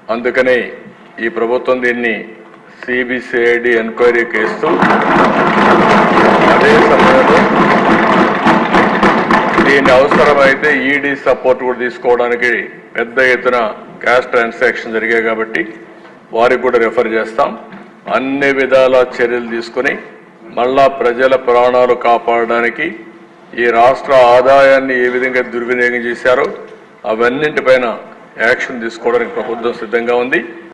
అందుకని ఈ ప్రభుత్వం దీన్ని సిబిసిఐడి ఎంక్వైరీకి ఇస్తూ అదే సమయంలో దీని అవసరమైతే ఈడీ సపోర్ట్ కూడా తీసుకోవడానికి పెద్ద ఎత్తున క్యాష్ ట్రాన్సాక్షన్ జరిగాయి కాబట్టి వారికి కూడా రెఫర్ చేస్తాం అన్ని విధాల చర్యలు తీసుకుని మళ్ళా ప్రజల ప్రాణాలు కాపాడడానికి ఈ రాష్ట్ర ఆదాయాన్ని ఏ విధంగా దుర్వినియోగం చేశారో అవన్నింటిపైన యాక్షన్ తీసుకోవడానికి ప్రభుత్వం సిద్ధంగా ఉంది